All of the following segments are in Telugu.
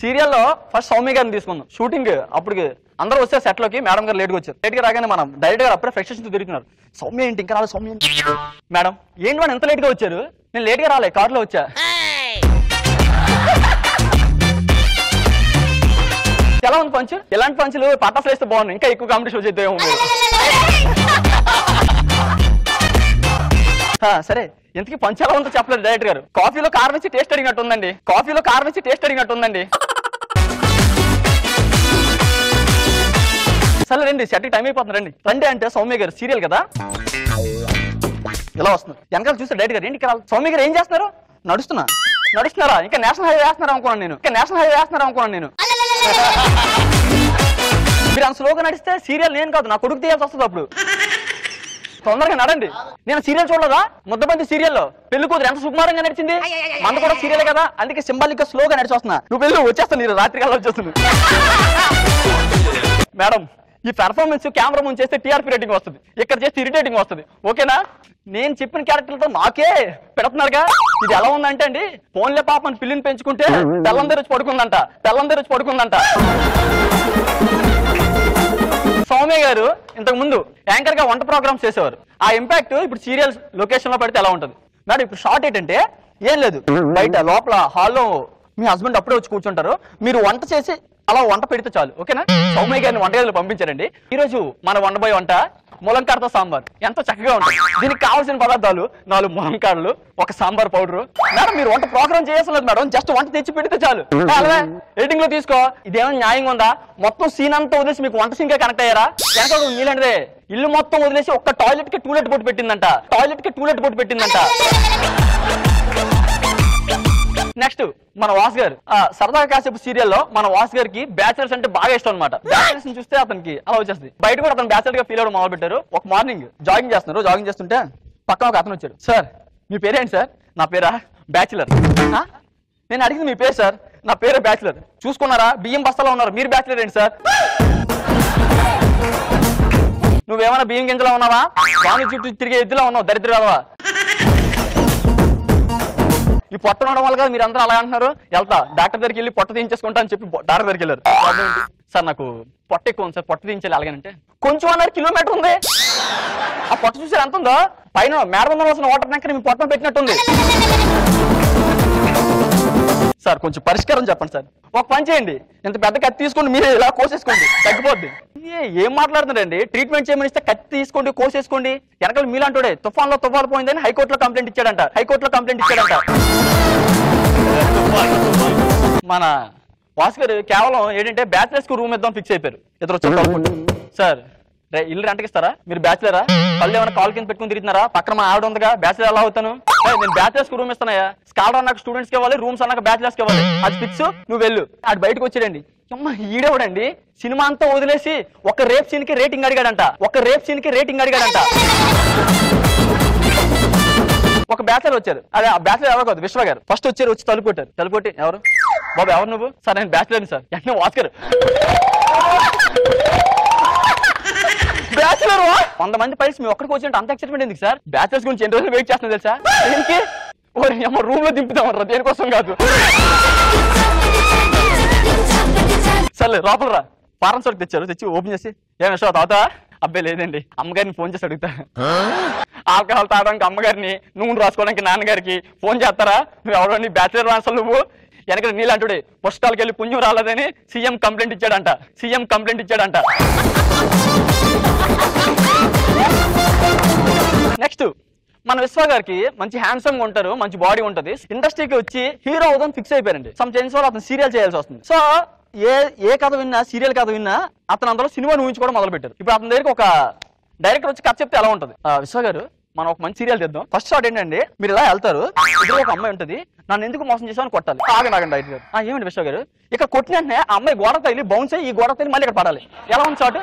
సీరియల్లో ఫస్ట్ సౌమ్య గారిని తీసుకుందాం షూటింగ్ అప్పుడు అందరూ వచ్చే సెట్ లోకి మేడం గారు లేట్గా వచ్చారు లేట్గా రాగానే మనం డైరెక్ట్ గారు అప్పుడే ఫ్రెషర్స్ తిరుగుతున్నారు సౌమ్య ఏంటి ఇంకా రాలేదు సౌమ్య ఏంటి? మేడం ఏంటి మేడం ఎంత లేట్గా వచ్చారు నేను లేట్గా రాలే కారులో వచ్చా ఎలా ఉంది పంచ్ ఇలాంటి పంచులు పట్టాసులు వేస్తే బాగుంది ఇంకా ఎక్కువ కాంపిటీషన్ వచ్చేద్దాం సరే ఇంతకీ పంచ్ ఎలా ఉందో చెప్పలేదు డైరెక్టర్ గారు కాఫీలో కారం ఇచ్చి టేస్ట్ అడిగినట్టు ఉందండి కాఫీలో కారం ఇచ్చి టేస్ట్ అడిగినట్టు ఉందండి సరే రండి సెట్కి టైం అయిపోతుంది రండి రండి అంటే సౌమ్య గారు సీరియల్ కదా ఇలా వస్తుంది వెనకాల చూస్తే డైరెక్ట్ గారు ఏంటి ఇక్కడ సౌమ్య గారు ఏం చేస్తున్నారు నడుస్తున్నా నడుస్తున్నారా ఇంకా నేషనల్ హైవే వేస్తున్నారు అనుకున్నాను నేను ఇంకా నేషనల్ హైవే వేస్తున్నారు అనుకున్నాను నేను మీరు అంత స్లోగా నడిస్తే సీరియల్ నేను కాదు నా కొడుకు తీయాల్సి వస్తుంది అప్పుడు తొందరగా నడండి నేను సీరియల్ చూడలేదా ముద్దబంది సీరియల్లో పెళ్లి కూతురు ఎంత సుకుమారంగా నడిచింది మన కూడా సీరియల్ కదా అందుకే సింబాలిక్ గా స్లోగా నడిచి వస్తున్నా నువ్వు వెళ్ళి వచ్చేస్తాను నేను రాత్రి కల్లా వచ్చేస్తుంది మేడం ఈ పెర్ఫార్మెన్స్ కెమెరా ముందు చేస్తే టీఆర్పీ రేటింగ్ వస్తుంది ఇక్కడ చేస్తే ఇరిటేటింగ్ వస్తుంది ఓకేనా నేను చెప్పిన క్యారెక్టర్లతో నాకే పెడుతున్నారుగా ఇది ఎలా ఉందంటే అండి ఫోన్లే పాపని పిల్లిని పెంచుకుంటే తెల్లందరి వచ్చి పడుకుందంట తెల్లందరి వచ్చి పడుకుందంట సౌమ్య గారు ఇంతకు ముందు యాంకర్ గా వంట ప్రోగ్రామ్స్ చేసేవారు ఆ ఇంపాక్ట్ ఇప్పుడు సీరియల్ లొకేషన్ లో పడితే ఎలా ఉంటుంది మేడం ఇప్పుడు షార్ట్ ఏంటంటే ఏం లేదు బయట లోపల హాల్లో మీ హస్బెండ్ అప్పుడే వచ్చి కూర్చుంటారు మీరు వంట చేసి అలా వంట పెడితే చాలు ఓకేనా సౌమ్య గారిని వంటగదిలో పంపించారండి ఈ రోజు మన వండబోయే వంట ములంకాడతో సాంబార్ ఎంతో చక్కగా ఉంటుంది దీనికి కావాల్సిన పదార్థాలు నాలుగు ములంకాడలు ఒక సాంబార్ పౌడర్ మేడం మీరు వంట ప్రోగ్రామ్ చేయాల్సిన మేడం జస్ట్ వంట తెచ్చి పెడితే చాలు ఎడిటింగ్ లో తీసుకో ఇదేమైనా న్యాయంగా ఉందా మొత్తం సీన్ అంతా వదిలేసి మీకు వంట సీన్ కనెక్ట్ అయ్యారా వెనక ఒక నీళ్ళంటిదే ఇల్లు మొత్తం వదిలేసి ఒక్క టాయిలెట్ కి టూలెట్ బొట్టు పెట్టిందంట టాయిలెట్ కి టూలెట్ బొట్టు పెట్టిందంట నెక్స్ట్ మన వాస్ గారు ఆ, సరదాగా కాసేపు సీరియల్లో మన వాస్ గారికి బ్యాచిలర్స్ అంటే బాగా ఇష్టం అనమాట బ్యాచిలర్స్ ని చూస్తే అతనికి అలా వచ్చేస్తుంది బయట కూడా అతను బ్యాచిలర్ గా ఫీల్ అవ్వడం మొదలు పెట్టారు ఒక మార్నింగ్ జాగింగ్ చేస్తున్నారు జాగింగ్ చేస్తుంటే పక్కన ఒక అతను వచ్చాడు సార్ మీ పేరేంటి సార్ నా పేరా బ్యాచిలర్ నేను అడిగింది మీ పేరు సార్ నా పేరే బ్యాచిలర్ చూసుకున్నారా బియ్యం బస్తాలో ఉన్నారు మీరు బ్యాచిలర్ ఏంటి సార్ నువ్వేమైనా బియ్యం గింజలో ఉన్నావా దాని చుట్టూ తిరిగే ఎద్దులో ఉన్నావు దరిద్రవా ఈ పొట్ట ఉండడం వల్ల కదా మీరు అందరూ అలా అంటున్నారు వెళ్తా డాక్టర్ దగ్గరికి వెళ్ళి పొట్ట తీయించేసుకుంటా అని చెప్పి బొ- డాక్టర్ దగ్గరికి వెళ్ళారు ప్రాబ్లం ఏంటి? సార్ నాకు పొట్ట ఎక్కువ ఉంది సార్ పొట్ట తీయించాలి అలాగనంటే కొంచెం అన్నారు కిలోమీటర్ ఉంది ఆ పొట్ట చూసారు ఎంత ఉందో పైన మేడం వస్తున్న వాటర్ ట్యాంకర్ మీ పొట్ట పెట్టినట్టుంది సార్ కొంచెం పరిష్కారం చెప్పండి సార్ ఒక పని చేయండి ఇంత పెద్ద కత్తి తీసుకోండి మీరే ఇలా కోసేసుకోండి తగ్గిపోద్ది ఏ- ఏం మాట్లాడుతున్నారండి ట్రీట్మెంట్ చేయమని ఇస్తే కత్తి తీసుకోండి కోసేసుకోండి వెనకాల మీలాంటోడే తుఫాన్ లో తుఫాన్ పోయిందని హైకోర్టులో కంప్లైంట్ ఇచ్చాడంట హైకోర్టులో కంప్లైంట్ ఇచ్చాడంట మన వాసు గారు కేవలం ఏంటంటే బ్యాచిలర్స్ కు రూమ్ ఇద్దాం ఫిక్స్ అయిపోయారు ఇద్దరు వచ్చి కలుపుకుంటూ. సార్ రే, ఇల్లు రెంట్కి ఇస్తారా మీరు బ్యాచిలరా కళ్ళు ఏమైనా కాల్ కింద పెట్టుకుని తిరుగుతున్నారా పక్కన మా ఆవిడ ఉందిగా బ్యాచిలర్ ఎలా అవుతాను ఏయ్, నేను బ్యాచిలర్స్ కు రూమ్ ఇస్తానయ్యా స్కాలర్ అన్నాక స్టూడెంట్స్ కి ఇవ్వాలి రూమ్స్ అన్నాక బ్యాచిలర్స్ కి ఇవ్వాలి అది ఫిక్స్ నువ్వు వెళ్ళు అటు బయటకు వచ్చాడండి అమ్మ ఈడేవాడండి సినిమా అంతా వదిలేసి ఒక రేప్ సీన్ కి రేటింగ్ అడిగాడంట ఒక రేప్ సీన్ కి రేటింగ్ అడిగాడంట ఒక బ్యాచిలర్ వచ్చారు అదే ఆ బ్యాచిలర్ ఎవరు కాదు విశ్వ గారు ఫస్ట్ వచ్చారు వచ్చి తలుపు కొట్టారు తలుపు కొట్టి ఎవరు బాబు ఎవరు నువ్వు సార్ నేను బ్యాచిలర్ సార్ వెంటనే వాస్కర్ బ్యాచిలర్ వంద మంది పైస్ మీ ఒక్కడికి వచ్చినట్టు అంత ఎక్సైట్మెంట్ ఎందుకు సార్ బ్యాచిలర్స్ గురించి ఎన్ని రోజులు వెయిట్ చేస్తున్నా తెలుసా దేనికి ఓరి అమ్మ రూమ్ లో దింపుతామరా దేనికోసం కాదు సర్లే లోపల రా ఫారం సోకి తెచ్చారు తెచ్చి ఓపెన్ చేసి ఏం విషయం తాగుతా అబ్బాయి లేదండి అమ్మగారిని ఫోన్ చేసి అడుగుతా ఆల్కహాల్ తాగడానికి అమ్మగారిని నూనె రాసుకోవడానికి నాన్నగారికి ఫోన్ చేస్తారా నువ్వు ఎవరో నీ బ్యాచిలర్ అసలు నువ్వు వెనక నీళ్ళంటుడే పుస్తకాలకు వెళ్ళి పుణ్యం రాలేదని సీఎం కంప్లైంట్ ఇచ్చాడంట సీఎం కంప్లైంట్ ఇచ్చాడంట నెక్స్ట్ మన విశ్వ గారికి మంచి హ్యాండ్సమ్ గా ఉంటారు మంచి బాడీ ఉంటది ఇండస్ట్రీకి వచ్చి హీరో అవుదాం ఫిక్స్ అయిపోయారండి సమ్ చేంజ్ వల్ల అతను సీరియల్ చేయాల్సి వస్తుంది సో ఏ ఏ కథ విన్నా సీరియల్ కథ విన్నా అతను అందులో సినిమా ఊహించుకోవడం మొదలు పెట్టారు ఇప్పుడు అతని దగ్గరికి ఒక డైరెక్టర్ వచ్చి కథ చెప్తే ఎలా ఉంటుంది ఆ, విశ్వ గారు మనం ఒక మంచి సీరియల్ తెద్దాం ఫస్ట్ షాట్ ఏంటంటే మీరు ఇలా వెళ్తారు ఇద్దరు ఒక అమ్మాయి ఉంటుంది నన్ను ఎందుకు మోసం చేసామని కొట్టాలి ఆగండి ఆగండి డైరెక్టర్ గారు ఆ, ఏమండి విశ్వ గారు ఇక్కడ కొట్టిన వెంటనే ఆ అమ్మాయి గోడ తగిలి బౌన్స్ అయ్యి ఈ గోడ తగిలి మళ్ళీ ఇక్కడ పడాలి ఎలా ఉంది షాట్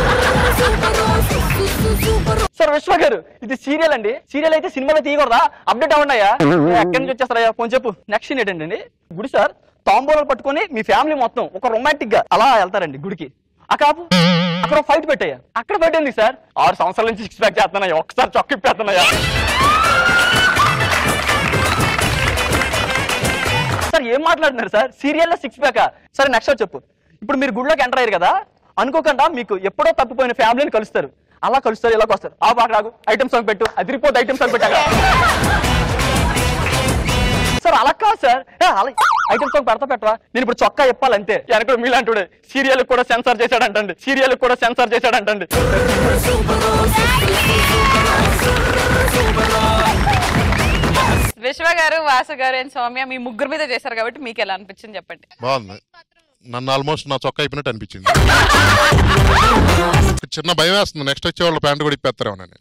సార్ విశ్వ గారు ఇది సీరియల్ అండి సీరియల్ అయితే సినిమాలో తీయకూడదా అప్డేట్ అవ్వండియా ఎక్కడి నుంచి వచ్చేస్తారయ్యా ఫోన్ చెప్పు నెక్స్ట్ సీన్ ఏంటండి గుడి సార్ తాంబూలాలు పట్టుకొని మీ ఫ్యామిలీ మొత్తం ఒక రొమాంటిక్ గా అలా వెళ్తారండి గుడికి ఆ కాపు అక్కడ ఒక ఫైట్ పెట్టాయా అక్కడ ఫైట్ ఏంది సార్ ఆరు సంవత్సరాల నుంచి సిక్స్ ప్యాక్ చేస్తున్నాయా ఒకసారి చొక్క ఇప్పేస్తున్నాయా సార్ సార్ ఏం మాట్లాడుతున్నారు సార్ సీరియల్లో సిక్స్ ప్యాక్ సరే నెక్స్ట్ చెప్పు ఇప్పుడు మీరు గుడిలోకి ఎంటర్ అయ్యారు కదా అనుకోకుండా మీకు ఎప్పుడో తప్పిపోయిన ఫ్యామిలీని కలుస్తారు అలా కలుస్తారు ఇలా వస్తారు ఆ బాగా రాగు ఐటమ్ సాంగ్ పెట్టు అదిరిపోతే ఐటమ్ సాంగ్ పెట్టాక సార్ అలా కాదు సార్ ఏ, అలా ఐటమ్ సాంగ్ పెడతా పెట్టరా నేను ఇప్పుడు చొక్కా చెప్పాలంతే వెనక మీలాంటి సీరియల్ కూడా సెన్సార్ చేశాడంటండి సీరియల్ కూడా సెన్సార్ చేశాడంటండి విశ్వ గారు వాసు గారు అండ్ సౌమ్య మీ ముగ్గురు మీద చేశారు కాబట్టి మీకు ఎలా అనిపించింది చెప్పండి బాగుంది నన్ను ఆల్మోస్ట్ నా చొక్కా అయిపోయినట్టు అనిపించింది చిన్న భయం వేస్తుంది నెక్స్ట్ వచ్చే వాళ్ళు ప్యాంట్ కూడా ఇప్పేస్తారేమో నేను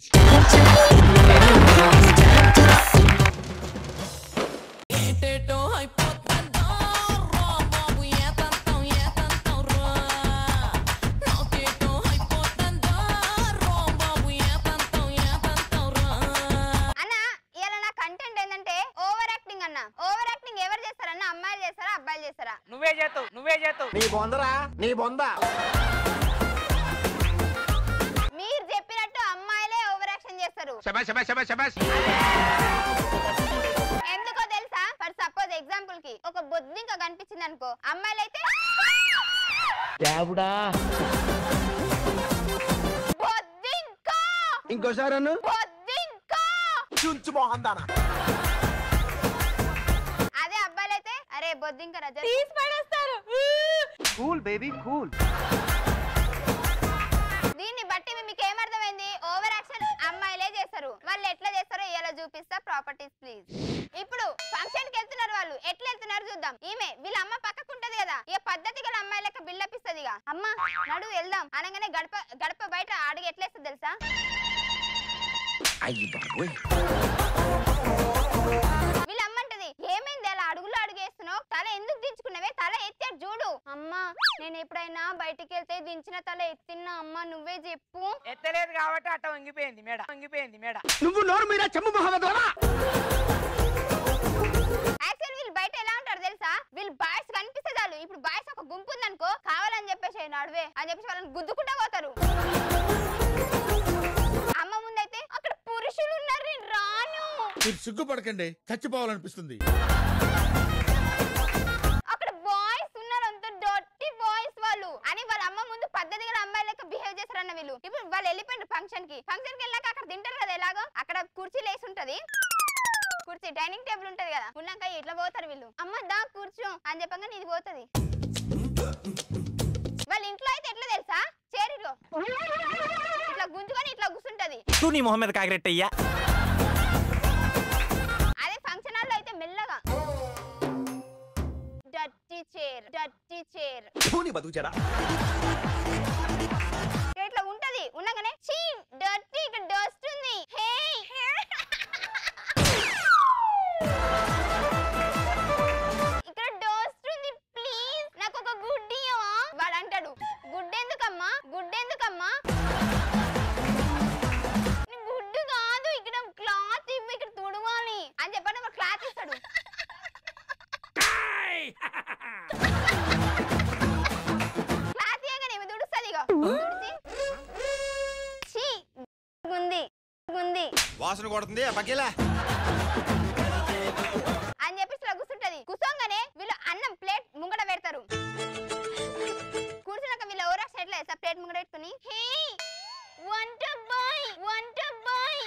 ఏంటేటో అయిపోతుందో రా బాబు ఏ తంతం ఏ తంతం రా నాకేటో అయిపోతుందో రా బాబు ఏ తంతం ఏ తంతం రా అన్న ఇవాళ నా కంటెంట్ ఏంటంటే ఓవర్ యాక్టింగ్ అన్న ఓవర్ యాక్టింగ్ ఎవరు చేస్తారన్న అమ్మాయిలు చేస్తారా అబ్బాయిలు చేస్తారా నువ్వే చేస్తావు నువ్వే చేస్తావు నీ బొందరా నీ బొంద మీరు చెప్పినట్టు అమ్మాయిలే ఓవర్ యాక్షన్ చేస్తారు శబాష్ శబాష్ శబాష్ శబాష్ ఎందుకో తెలుసా ఫర్ సపోజ్ ఎగ్జాంపుల్ కి ఒక బొద్దింక కనిపించింది అనుకో అమ్మాయిలు అయితే దేవుడా బొద్దింక ఇంకోసారి అను బొద్దింక చుంచు మోహందానా అదే అబ్బాయిలు అయితే అరే బొద్దింక రజ తీసి పడేస్తారు కూల్ బేబీ కూల్ దీన్ని బట్టి మీకు ఏమర్థమైంది ఓవర్ యాక్షన్ అమ్మాయిలే చేస్తారు వాళ్ళు ఎట్లా చేస్తారో ఇలా చూపిస్తా ప్రాపర్టీస్ ప్లీజ్ ఇప్పుడు ఫంక్షన్ కి వెళ్తున్నారు వాళ్ళు ఎట్లా వెళ్తున్నారు చూద్దాం ఈమె వీళ్ళ అమ్మ పక్కకు ఉంటది కదా ఇక పద్ధతి గల అమ్మాయి లెక్క బిల్డప్ ఇస్తుంది ఇక అమ్మ నడు వెళ్దాం అనగానే గడప గడప బయట అడుగు ఎట్లా వేస్తుంది తెలుసా అయ్యి బాబోయ్ వీళ్ళ అమ్మ అంటది ఏమైంది అలా అడుగులో అడుగేస్తున్నావు తల ఎందుకు దించుకున్నావే తల ఎత్తాడు చూడు అమ్మా నేను ఎప్పుడైనా బయటికి వెళ్తే దించిన తల ఎత్తిన్నా అమ్మ నువ్వే చెప్పు ఎత్తలేదు కాబట్టి అట్ట వంగిపోయింది మేడ వంగిపోయింది మేడ నువ్వు నోరు మీద చెమ్ము మహమ్మద్ యాక్చువల్ వీళ్ళు బయట ఎలా ఉంటారు తెలుసా వీళ్ళు బాయ్స్ కనిపిస్తే చాలు ఇప్పుడు బాయ్స్ ఒక గుంపు ఉందనుకో కావాలని చెప్పేసి నడువే అని చెప్పేసి వాళ్ళని గుద్దుకుంటా పోతారు అమ్మ ముందైతే అక్కడ పురుషులు ఉన్నారు నేను రాను మీరు సిగ్గుపడకండి చచ్చిపోవాలనిపిస్తుంది అక్కడ బాయ్స్ ఉన్నారు అంత డొట్టి బాయ్స్ వాళ్ళు అని వాళ్ళ అమ్మ ముందు పద్ధతి గల అమ్మాయి లెక్క బిహేవ్ చేస్తారన్న వీళ్ళు ఇప్పుడు వాళ్ళు వెళ్ళిపోయారు ఫంక్షన్ కి ఫంక్షన్ కి వెళ్ళాక అక్కడ తింటారు కదా ఎలాగో అక్కడ కుర్చీ లేసి ఉంటది కుర్చీ డైనింగ్ టేబుల్ ఉంటది కదా ఉన్నాక ఇట్లా పోతారు వీళ్ళు అమ్మ దా కూర్చో అని చెప్పంగా నీది పోతది వాళ్ళ ఇంట్లో అయితే ఎట్లా తెలుసా చేరిలో ఇట్లా గుంజుకొని ఇట్లా కూర్చుంటది తూ నీ మొహం మీద కాకిరెట్టయ్యా అదే ఫంక్షన్ హాల్లో అయితే మెల్లగా డర్టీ చైర్ డర్టీ చైర్ పూని బతుకుచారా ఇట్లా ఉంటది ఉండగానే చీ డర్టీ ఇక్కడ డస్ట్ ఉంది హే ఇక్కడ డస్ట్ ఉంది ప్లీజ్ నాకు ఒక గుడ్డి ఇవ్వవా? వాడు అంటాడు గుడ్డు ఎందుకమ్మా గుడ్డు ఎందుకమ్మా నీ గుడ్డు కాదు ఇక్కడ క్లాత్ ఇవ్వు ఇక్కడ తుడవాలి అని చెప్పండి మరి క్లాత్ ఇస్తాడు క్లాత్ ఇవ్వగానే ఇవి తుడుస్తుంది ఇక తుడిచి ఛీ ఉంది ఉంది వాసన కొడుతుంది బకేలా అని చెప్పేసి ఇలా కూర్చుంటది కూర్చోగానే వీళ్ళు అన్నం ప్లేట్ ముంగడ పెడతారు కూర్చున్నాక వీళ్ళు ఎవరో సైడ్ లో ప్లేట్ ముంగడ పెట్టుకుని హే వంట బాయ్ వంట బాయ్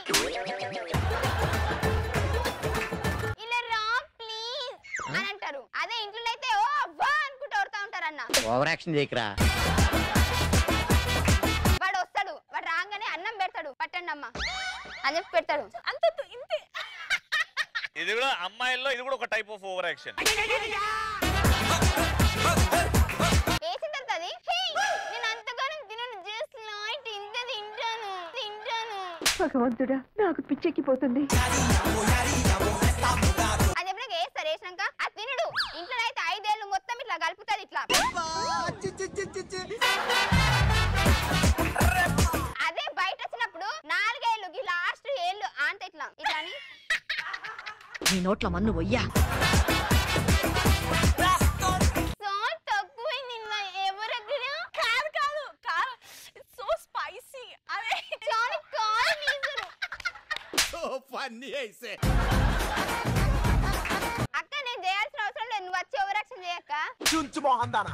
ఇలా రా ప్లీజ్ అని అంటారు అదే ఇంట్లో అయితే ఓ అవ్వా అనుకుంటూ ఓడుతా ఉంటారు అన్న ఓవర్ యాక్షన్ చేయకరా వాడు వస్తాడు వాడు రాగానే అన్నం పెడతాడు పట్టండి అమ్మ అని చెప్పి పెడతాడు అంత ఇంతే ఇది కూడా అమ్మాయిల్లో ఇది కూడా ఒక టైప్ ఆఫ్ ఓవర్ యాక్షన్ వేసిన తర్వాత అది, "హే, నేను అంతగానం తినను జస్ట్ లైట్ ఇంత తింటాను తింటాను భగవంతుడా నాకు పిచ్చెక్కిపోతుంది అని చెప్పినాక వేస్తారు వేసినాక ఆ తినడు ఇంట్లో అయితే ఐదేళ్ళు మొత్తం ఇట్లా కలుపుతుంది ఇట్లా అదే బయట వచ్చినప్పుడు నాలుగేళ్ళు ఈ లాస్ట్ ఏళ్ళు ఆంత ఇట్లా ఇట్లా అని నీ నోట్ల మన్ను వయ్యా సాల్ట్ తక్కువైంది నిన్న ఎవరక్కడ కాదు కాదు కాదు సో స్పైసీ అదే చాలా కారం వేశారు ఫన్నీ అయితే అక్క నేను చేయాల్సిన అవసరం లేదు నువ్వు అది చుంచు మోహన్ దానా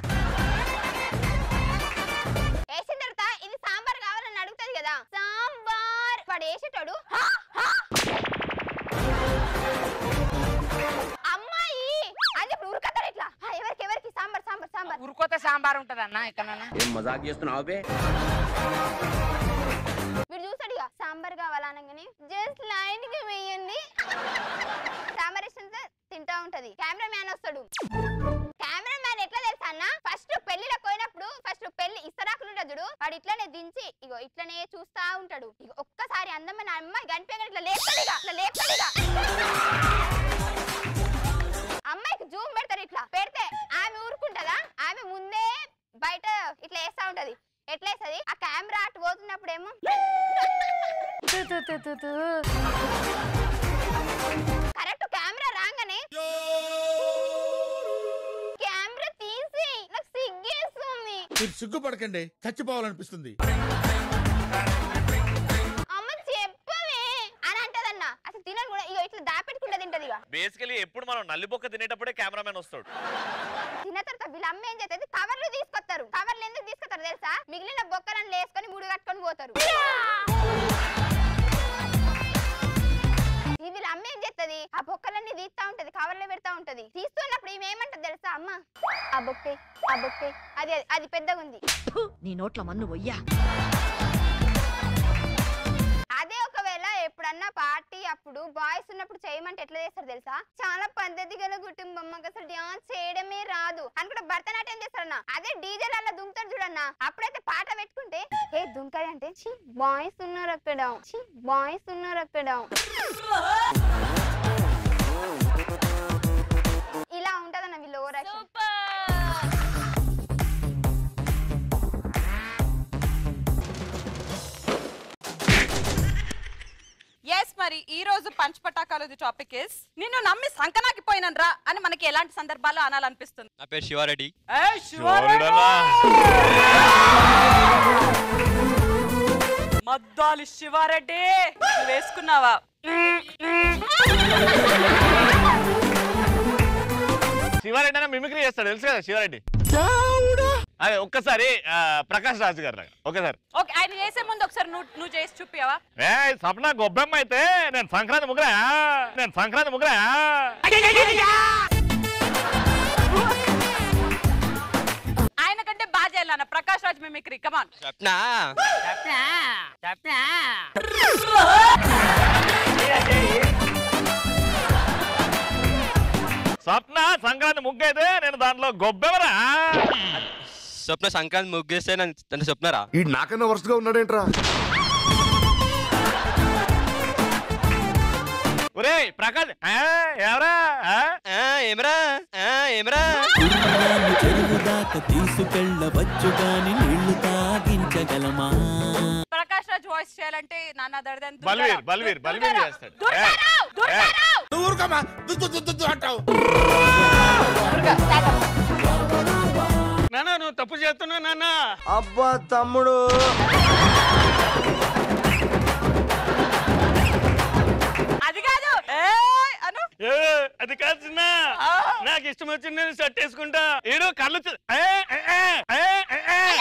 వేసిన తర్వాత ఇది సాంబార్ కావాలని అడుగుతుంది కదా సాంబార్ వాడు వేసేటోడు "హా, హా." అమ్మాయి అని చెప్పి ఉరుకతారు ఇట్లా "హా, ఎవరికి ఎవరికి సాంబార్ సాంబార్ సాంబార్ ఉరుకోత సాంబార్ ఉంటది అన్న ఎక్కడన్నా ఏం మజాక్ చేస్తున్నావు బే వీడు చూస్తాడు ఇక సాంబార్ కావాలనగానే జస్ట్ లైన్ గా వేయండి సాంబార్ వేసిన తింటా ఉంటది కెమెరా మ్యాన్ వస్తాడు కెమెరా మ్యాన్ ఎట్లా తెలుసా అన్న ఫస్ట్ పెళ్లిలో పోయినప్పుడు ఫస్ట్ పెళ్లి ఇస్తరాకులు ఉంటుంది చూడు వాడు ఇట్లనే దించి ఇగో ఇట్లనే చూస్తా ఉంటాడు ఇగో ఒక్కసారి అందమైన అమ్మాయి కనిపించగా ఇట్లా లేపుతాడు ఇక ఇట్లా లేపుతాడు ఇక అమ్మాయికి జూమ్ పెడతారు ఇట్లా పెడితే ఆమె ఊరుకుంటదా ఆమె ముందే బయట ఇట్లా వేస్తా ఉంటది ఎట్లా వేస్తుంది ఆ కెమెరా అటు పోతున్నప్పుడేమో కరెక్ట్ కెమెరా రాగానే కెమెరా తీసి నాకు సిగ్గేస్తుంది మీరు సిగ్గుపడకండి చచ్చిపోవాలనిపిస్తుంది అమ్మ చెప్పవే అని అంటదన్న అసలు తినను కూడా ఇగో ఇట్లా దాపెట్టుకుంటా తింటది ఇక బేసికలీ ఎప్పుడు మనం నల్లిబొక్క తినేటప్పుడే కెమెరామెన్ వస్తాడు తిన్న తర్వాత వీళ్ళ అమ్మ ఏం చేస్తుంది కవర్లు తీసుకొస్తారు కవర్లు ఎందుకు తీసుకొస్తారు తెలుసా మిగిలిన బొక్కలను వేసుకొని ముడి కట్టుకొని పోతారు ఈ వీళ్ళ అమ్మ ఏం చేస్తుంది ఆ బొక్కలన్నీ తీస్తా ఉంటది కవర్లో పెడతా ఉంటది తీస్తున్నప్పుడు ఈమె ఏమంటది తెలుసా అమ్మ ఆ బొక్కే ఆ బొక్కే అది అది- అది పెద్దగా ఉంది ఫు, నీ నోట్ల మన్ను వయ్యా అదే ఒకవేళ ఎప్పుడన్నా పార్టీ అప్పుడు బాయ్స్ ఉన్నప్పుడు చేయమంటే ఎట్లా చేస్తారు తెలుసా చాలా పద్ధతి గల కుటుంబం మాకు అసలు డాన్స్ చేయడమే రాదు అని కూడా భరతనాట్యం చేస్తారన్న అదే డీజే అలా దుంకుతారు చూడన్న అప్పుడైతే పాట పెట్టుకుంటే ఏ దుంకది అంటే ఛీ బాయ్స్ ఉన్నారు అక్కడ ఛీ బాయ్స్ ఉన్నారు అక్కడ ఇలా ఉంటదన్న వీళ్ళు ఓవర్ ఎస్ మరి ఈ రోజు పంచ్ పటాకాలు టాపిక్ ఇస్ నిన్ను నమ్మి సంకనాకి పోయినరా అని మనకి ఎలాంటి సందర్భాలు అనాలనిపిస్తుంది నా పేరు శివారెడ్డి ఏయ్, శివారెడ్డి! మద్దాలి శివారెడ్డి నువ్వు వేసుకున్నావా శివారెడ్డి అన్న మిమిక్రీ చేస్తాడు తెలుసు కదా శివారెడ్డి అదే ఒక్కసారి ఆ, ప్రకాష్ రాజు గారు లాగా. ఒక్కసారి ఓకే ఆయన చేసే ముందు ఒకసారి నువ్వు నువ్వు చేసి చూపియావా ఏ సప్న గొబ్బెమ్మ అయితే నేను సంక్రాంతి ముగ్గురా నేను సంక్రాంతి ముగ్గురా ఆయన కంటే బాగా చేయాలన్న ప్రకాష్ రాజ్ మిమిక్రీ కమాన్ స్వప్న స్వప్న సంక్రాంతి ముగ్గు అయితే నేను దాంట్లో గొబ్బెమరా స్వప్న సంక్రాంతి ముగ్గేస్తే నన్ను నన్ను స్వప్నరా ఈ నాకన్నా వరుసగా ఉన్నాడేంట్రా ఒరే ప్రకాష్ ఆ, ఎవరా ఆ? ఏమరా ఏమరా తీసుకెళ్ళవచ్చు గాని నీళ్లు తాగించగలమా ప్రకాష్ రాజ్ వాయిస్ చేయాలంటే నాన్న దడదని బల్వీర్ బల్వీర్ బల్వీర్ చేస్తాడు ఏ, ఏ. నువ్వు ఊరుకోమా దుద్దు దుద్దు దుద్దు అంటావు నాన్న నువ్వు తప్పు చేస్తున్నావు నాన్న అబ్బా తమ్ముడు అది కాదు ఏయ్ అను ఏ, అది కాదు చిన్న నాకు ఇష్టం వచ్చింది నేను షర్ట్ వేసుకుంటా ఏడు కళ్ళు చూ- ఏ, ఏ, ఏ, ఏ, ఏ, ఏ.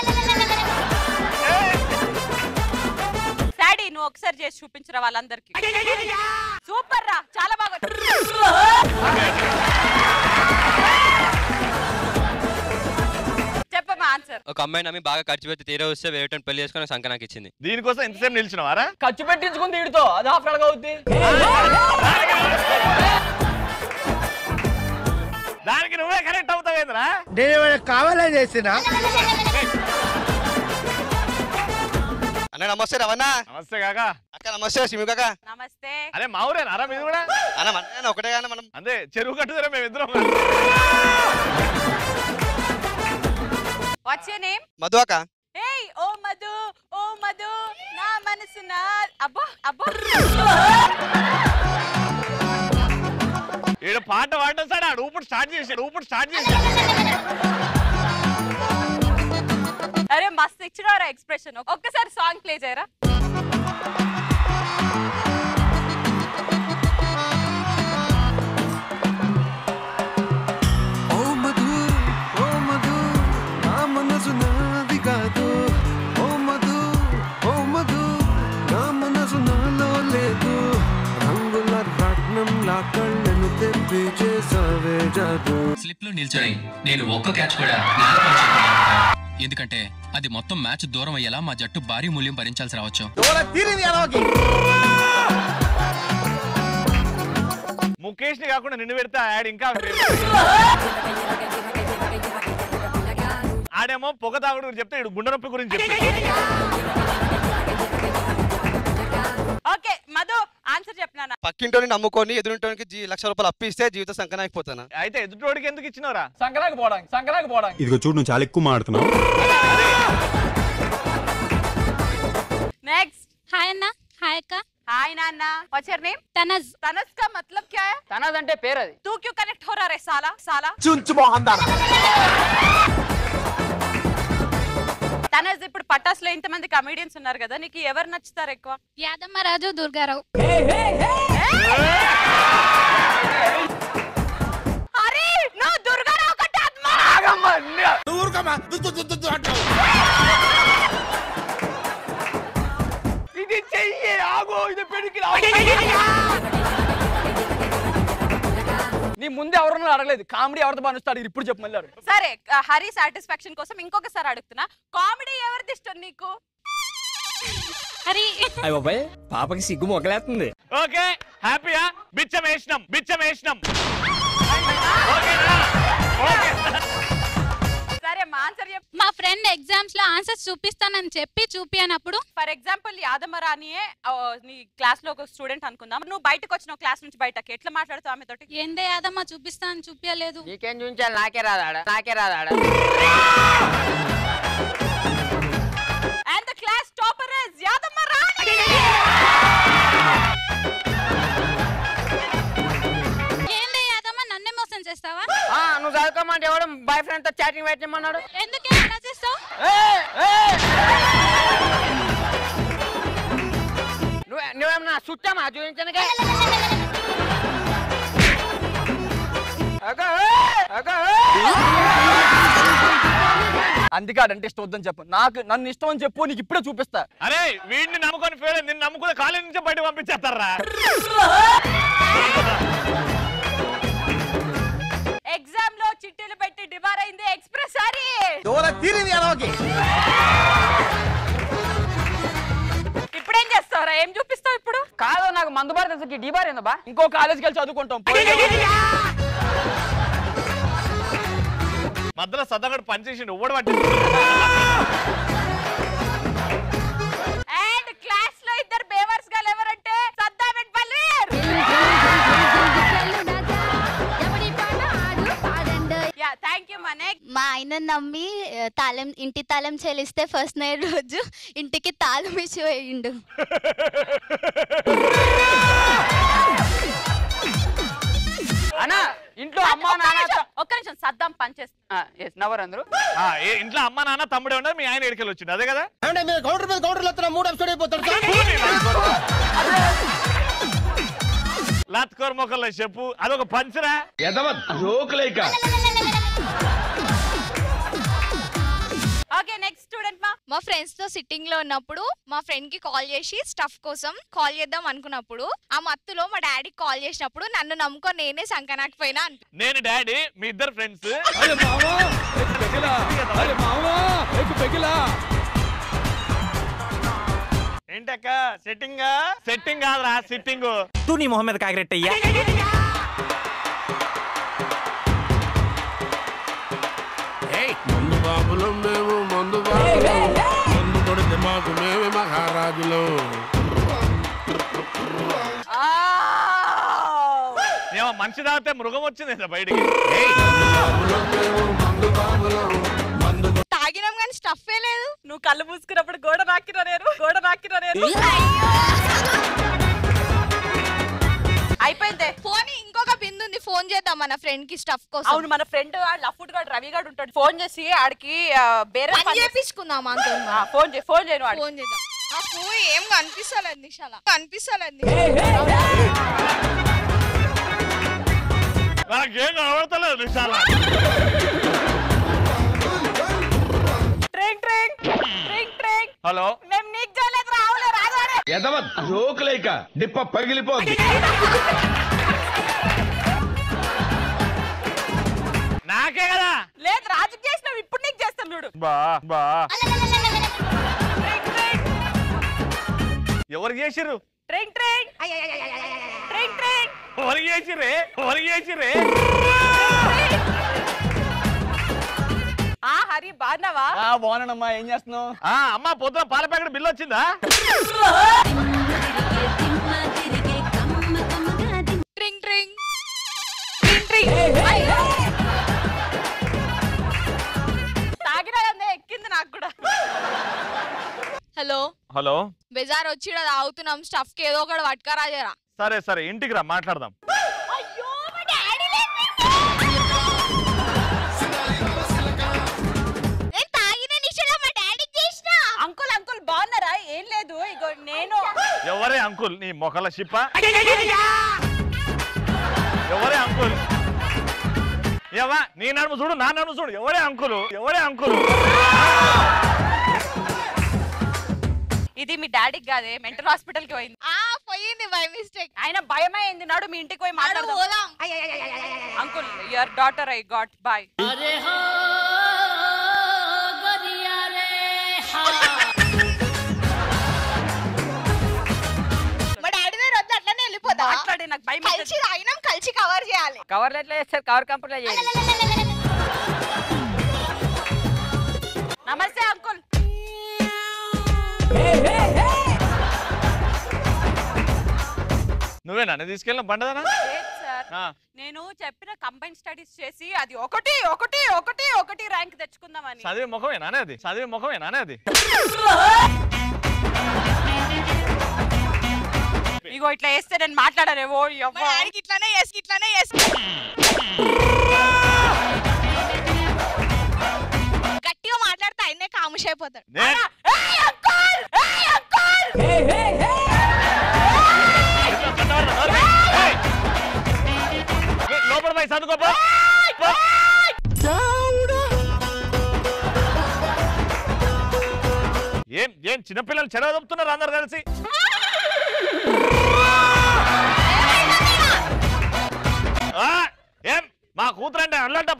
శాడీ నువ్వు ఒకసారి చేసి చూపించరా వాళ్ళందరికి సూపర్ రా చాలా బాగా చెప్పమ్మా ఆన్సర్ ఒక అమ్మాయి నమ్మి బాగా ఖర్చు పెట్టి తీరా వస్తే వేరే పెళ్లి చేసుకుని సంక నాకు ఇచ్చింది దీనికోసం ఎంతసేపు నిలిచినవారా ఖర్చు పెట్టించుకుంది వీడితో అది హాఫ్ అడగా అవుద్ది దానికి నువ్వే కరెక్ట్ అవుతావేంద్రా నేను ఏమైనా కావాలని చేసినా అన్న నమస్తే రవణ నమస్తే కాకా అక్క నమస్తే సిమి కాక నమస్తే అదే మా ఊరేనా రా మీది కూడా అన్న మన ఒకటే కానీ మనం అదే చెరువు కట్టుదరా మేము ఇద్దరం వాట్స్ యువర్ నేమ్ మధు అక్క ఏయ్ ఓ మధు ఓ మధు నా మనసు నా అబ్బో అబ్బో ఈడు పాట పాడటం సార్ ఆడు ఊపుడు స్టార్ట్ చేసాడు ఊపుడు స్టార్ట్ చేసాడు అరే మస్తు ఇచ్చినారా ఎక్స్ప్రెషన్ ఒక్కసారి సాంగ్ ప్లే చేయరా ఓ మధు ఓ తెప్పి చేసావే జాదు స్లిప్ లో నిల్చొని నేను ఒక్క క్యాచ్ కూడా నేలపై ఎందుకంటే అది మొత్తం మ్యాచ్ దూరం అయ్యేలా మా జట్టు భారీ మూల్యం భరించాల్సి రావచ్చు ముఖేష్ ని కాకుండా నిన్ను పెడితే ఆ యాడ్ ఇంకా ఆడేమో పొగ తాగుడు గురించి చెప్తే ఇడు గుండె నొప్పి గురించి చెప్తాడు ఓకే మధు ఆన్సర్ చెప్పినా పక్కింటోని నమ్ముకొని ఎదురుంటోనికి జీ లక్ష రూపాయలు అప్పిస్తే జీవితం సంకనాకపోతాను అయితే ఎదుటోడికి ఎందుకు ఇచ్చినవరా సంక్రాంతి పోవడానికి సంక్రాంతి పోవడానికి ఇదిగో చూడు నువ్వు చాలా ఎక్కువ మాడుతున్నావు नेक्स्ट हाय अन्ना हाय अक्का हाय नाना व्हाट्स योर नेम तनज तनज का मतलब क्या है తనది అంటే పేరు అది तू क्यों कनेक्ट हो रहा रे साला साला చుంచు మోహన్ దానా తనజ్ ఇప్పుడు పటాస్ లో ఇంతమంది కమెడియన్స్ ఉన్నారు కదా నీకు ఎవరు నచ్చుతారు ఎక్కువ యాదమ్మ రాజు దుర్గారావు అరే నువ్వు దుర్గారావు కంటే ఆత్మ నువ్వు ఊరుకోమా దుద్దు దుద్దు దుద్దు అంటావు ఇది చెయ్యి ఆగో ఇది పెడికి నీ ముందే ఎవరన్నా అడగలేదు కామెడీ ఎవరితో బాగా ఇప్పుడు చెప్పు మళ్ళీ అడుగు. సరే ఆ, హరి సాటిస్ఫాక్షన్ కోసం ఇంకొకసారి అడుగుతున్నా కామెడీ ఎవరిది ఇష్టం నీకు హరి అయ్య బాబాయ్ పాపకి సిగ్గు మొగలేస్తుంది ఓకే హ్యాపీయా బిచ్చం వేసినాం బిచ్చం వేసినాం సరే మా ఆన్సర్ చెప్పు మా ఫ్రెండ్ ఎగ్జామ్స్ లో ఆన్సర్స్ చూపిస్తానని చెప్పి చూపియనప్పుడు ఫర్ ఎగ్జాంపుల్ యాదమ్మ రానియే ఆ, నీ క్లాస్ లో ఒక స్టూడెంట్ అనుకుందాం నువ్వు బయటకు వచ్చిన క్లాస్ నుంచి బయటకి ఎట్లా మాట్లాడుతావు ఆమె తోటి ఏందే యాదమ్మ చూపిస్తానని చూపించలేదు నీకేం చూపించాలి నాకే రాదాడ నాకే రాదాడ and the class topper is Yadamma Rani ఏందే యాదమ్మ నన్నే మోసం చేస్తావా ఆ, నువ్వు చదువుకోమంటే ఎవడు బాయ్ ఫ్రెండ్ తో చాటింగ్ పెట్టమన్నాడు ఎందుకే అలా చేస్తావు నువ్వు నువ్వేమన్నా చుట్టామా చూపించడానికి అందుకే అడంటే ఇష్టం వద్దని చెప్పు నాకు నన్ను ఇష్టం అని చెప్పు నీకు ఇప్పుడే చూపిస్తా అరే వీడిని నమ్ముకొని ఫెయిల్ నిన్ను నమ్ముకుని కాలేజ్ నుంచి బయట పంపించేస్తారా ఎగ్జామ్ లో చిట్టీలు పెట్టి డిబార్ అయింది ఎక్స్ప్రెస్ సారీ దూర తీరింది ఎలాగే ఇప్పుడేం చేస్తావురా ఏం చూపిస్తావు ఇప్పుడు కాదు నాకు మందు బార్ తెలుసు డీబార్ ఏందా ఇంకో కాలేజ్కి వెళ్ళి చదువుకుంటాం మధ్యలో సద్దగడు పనిచేసి ఒవ్వడు పట్టి అండ్ క్లాస్ లో ఇద్దరు బేవర్స్ గా ఎవరంటే Saddam and Balveer yeah thank you మనెక్ మా ఆయన నమ్మి ఆ, తాళం ఇంటి తాళం చెల్లిస్తే ఫస్ట్ నైట్ రోజు ఇంటికి తాళం ఇచ్చి వేయిండు అన్నా ఇంట్లో అమ్మా నాన్న ఒక్క నిమిషం సద్దాం పనిచేస్తా ఎస్ నవర్ అందరూ ఆ, ఏ ఇంట్లో అమ్మ నాన్న తమ్ముడే ఉండదు మీ ఆయన ఎడికెళ్ళి వచ్చింది అదే కదా అంటే మీరు కౌంటర్ మీద కౌంటర్లు వస్తున్నా మూడు ఎపిసోడ్ అయిపోతాడు లాత్కోర్ మొక్కల్లో చెప్పు అదొక పంచరా జోకులేక ఓకే నెక్స్ట్ స్టూడెంట్ మా మా ఫ్రెండ్స్ తో సిట్టింగ్ లో ఉన్నప్పుడు మా ఫ్రెండ్ కి కాల్ చేసి స్టఫ్ కోసం కాల్ చేద్దాం అనుకున్నప్పుడు ఆ మత్తులో మా డాడీ కాల్ చేసినప్పుడు నన్ను నమ్ముకొని నేనే సంకనాకపోయినా అనిపి నేను డాడీ మీ ఇద్దరు ఫ్రెండ్స్ ఏంటక్క సెట్టింగ్ సెట్టింగ్ కాదురా సిట్టింగ్ తూ నీ మొహం మీద కాకిరెట్టయ్యా మందు బాబులం మేము మందు బాబులం మందు కొడితే మాకు మేమే మహారాజులం ఏమో మనిషి తాగితే మృగం వచ్చింది ఏంటో బయటికి తాగినాం కానీ స్టఫ్ లేదు నువ్వు కళ్ళు మూసుకున్నప్పుడు గోడ నాకిన నేను గోడ నాకిన నేను అయిపోయిందే ఫోన్ ఇంకొక బిందు ఉంది ఫోన్ చేద్దాం మన ఫ్రెండ్ కి స్టఫ్ కోసం అవును మన ఫ్రెండ్ లఫుడ్ గాడు రవి గాడు ఉంటాడు ఫోన్ చేసి ఆడికి ఆ, బేరే పని చేపించుకుందాం అంత ఫోన్ చేయి ఫోన్ చేయను వాడికి ఫోన్ చేద్దాం నాకు ఏం కనిపిస్తలేదు నిషాల కనిపిస్తలేదు నాకేం కనబడతలేదు నిషాల ట్రింగ్ ట్రింగ్ ట్రింగ్ ట్రింగ్ హలో మేము నీకు చేయలేదు రావులే రాగానే ఎదవ జోకులేక డిప్ప పగిలిపోద్ది బా బా ఎవరు చేసిర్రు ట్రైన్ ట్రైన్ ట్రైన్ ట్రైన్ ఎవరు చేసిర్రే ఎవరు చేసిర్రే ఆ హరి బాగున్నావా బాగున్నానమ్మా ఏం చేస్తున్నావు ఆ అమ్మ పొద్దున పాల ప్యాకెట్ బిల్లు వచ్చిందా ట్రింగ్ ట్రింగ్ తాగినా ఎక్కింది నాకు కూడా హలో హలో బెజార్ వచ్చి ఈడ తాగుతున్నాం స్టఫ్ కి ఏదో ఒకటి పట్టుకరా జరా సరే సరే ఇంటికి రా మాట్లాడదాం నేను తాగిన నిషేధ మా డాడీకి చేసిన అంకుల్ అంకుల్ బాగున్నారా ఏం లేదు ఇగో నేను ఎవరే అంకుల్ నీ మొఖల షిప్ప ఎవరే అంకుల్ ఏవా నీ నడుము చూడు నా నడుము చూడు ఎవరే అంకులు ఎవరే అంకులు ఇది మీ డాడీకి కాదే మెంటల్ హాస్పిటల్ కి పోయింది ఆ పోయింది బై మిస్టేక్ ఆయన భయమే అయింది నాడు మీ ఇంటికి పోయి మాట్లాడదాం పోదాం uncle your daughter I got boy మా డాడీ దగ్గర వద్దు అట్లనే వెళ్ళిపోదా మాట్లాడే నాకు భయం కలిసి తాగినాం కలిసి కవర్ చేయాలి కవర్లు ఎట్లా చేస్తారు కవర్ కంపెనీలో చేయాలి నమస్తే అంకుల్ నువ్వే నన్ను తీసుకెళ్ళిన బండదనా లేదు సార్ ఆ. నేను చెప్పిన కంబైన్ స్టడీస్ చేసి అది ఒకటి ఒకటి ఒకటి ఒకటి ర్యాంక్ తెచ్చుకుందామని చదివే ముఖమేనానే అది చదివే ముఖమేనానే అది ఇగో ఇట్లా వేస్తే నేను మాట్లాడరేవో మా డాడీకి ఇట్లానే చేసి ఇట్లానే చేసి గట్టిగా మాట్లాడితే ఆయనే కాముష్ అయిపోతాడు నేను లోపల పోయి చదువుకోపో పో. ఏం ఏం చిన్నపిల్లలు చెడవ చెప్తున్నారు అందరు కలిసి ఆ, ఏం మా కూతురు అంటే అల్లంట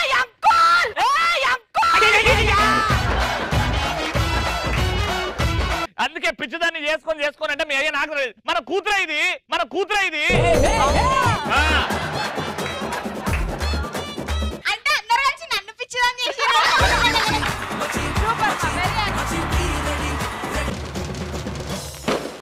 అందుకే పిచ్చిదాన్ని చేసుకొని చేసుకొని అంటే మీ అయ్య నాకు తెలియదు. మన కూతురే ఇది మన కూతురే ఇది ఆ,